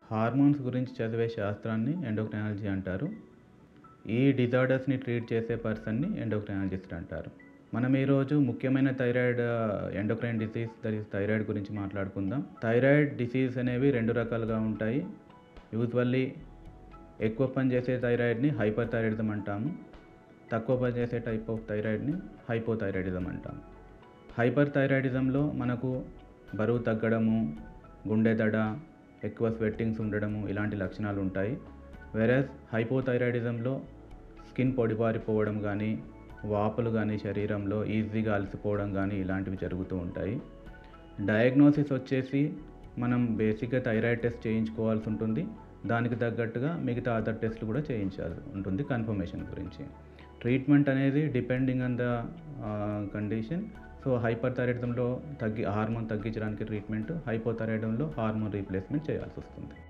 hormones గురించి చదివే శాస్త్రాన్ని ఎండోక్రైనాలజీ అంటారు ఈ డిజార్డర్స్ని ట్రీట్ చేసే పర్సన్ని ఎండోక్రైనాలజిస్ట్ అంటారు మనం ఈరోజు ముఖ్యమైన thyroid endocrine disease that is thyroid గురించి మాట్లాడుకుందాం థైరాయిడ్ డిసీజ్ అనేవి రెండు రకాలుగా ఉంటాయి యూజువల్లీ ఎక్కువ పని చేసే థైరాయిడ్ని హైపర్ థైరాయిడిజం అంటాము తక్కువ పని చేసే టైప్ ఆఫ్ థైరాయిడ్ని హైపోథైరాయిడిజం అంటాము హైపర్ థైరాయిడిజంలో మనకు బరువు తగ్గడము గుండె దడ ఎక్కువ స్వెట్టింగ్స్ ఉండడము ఇలాంటి లక్షణాలు ఉంటాయి వెరస్ హైపోథైరాయిడిజంలో స్కిన్ పొడిబారిపోవడం కానీ వాపులు కానీ శరీరంలో ఈజీగా అలసిపోవడం కానీ ఇలాంటివి జరుగుతూ ఉంటాయి డయాగ్నోసిస్ వచ్చేసి మనం బేసిక్గా థైరాయిడ్ టెస్ట్ చేయించుకోవాల్సి ఉంటుంది దానికి తగ్గట్టుగా మిగతా అదర్ టెస్ట్లు కూడా చేయించాల్సి ఉంటుంది కన్ఫర్మేషన్ గురించి ట్రీట్మెంట్ అనేది depending on the condition so hyper థైరాయిడిజంలో తగ్గి హార్మోన్ తగ్గించడానికి ట్రీట్మెంట్ హైపోథైరాయిడంలో హార్మోన్ రీప్లేస్మెంట్ చేయాల్సి వస్తుంది